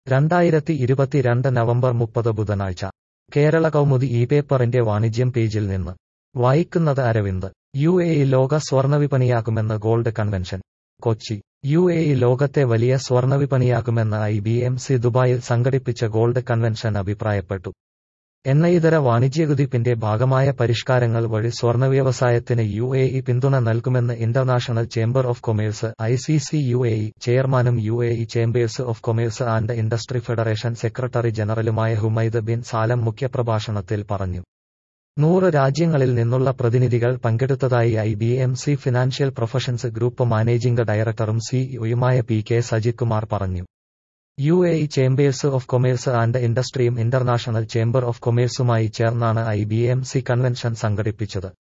രണ്ടായിരത്തി ഇരുപത്തിരണ്ട് നവംബർ മുപ്പത് ബുധനാഴ്ച കേരള കൗമുദി ഈ പേപ്പറിന്റെ വാണിജ്യം പേജിൽ നിന്ന് വായിക്കുന്നത് അരവിന്ദ് യു എ ഇ ലോക സ്വർണ്ണവിപണിയാക്കുമെന്ന് gold convention Kochi U A E ലോകത്തെ വലിയ സ്വർണ്ണവിപണിയാക്കുമെന്ന് ഐ ബി എം സി ദുബായിൽ സംഘടിപ്പിച്ച ഗോൾഡ് കൺവെൻഷൻ അഭിപ്രായപ്പെട്ടു എണ്ണയിതര വാണിജ്യകുതിപ്പിന്റെ ഭാഗമായ പരിഷ്കാരങ്ങൾ വഴി സ്വർണ്ണ വ്യവസായത്തിന് യു എ ഇ പിന്തുണ നൽകുമെന്ന് international chamber of commerce I C C U A E ചെയർമാനും U A E chambers of commerce and industry federation secretary ജനറലുമായ ഹുമൈദ് ബിൻ സാലം മുഖ്യപ്രഭാഷണത്തിൽ പറഞ്ഞു നൂറ് രാജ്യങ്ങളിൽ നിന്നുള്ള പ്രതിനിധികൾ പങ്കെടുത്തതായി I B M C financial professions group managing ഡയറക്ടറും സിഇഒയുമായ പി കെ സജിത് കുമാർ പറഞ്ഞു U A E chambers of commerce and ഇൻഡസ്ട്രിയും ഇന്റർനാഷണൽ ചേംബർ ഓഫ് കൊമേഴ്സുമായി ചേർന്നാണ് I B M C convention സംഘടിപ്പിച്ചത്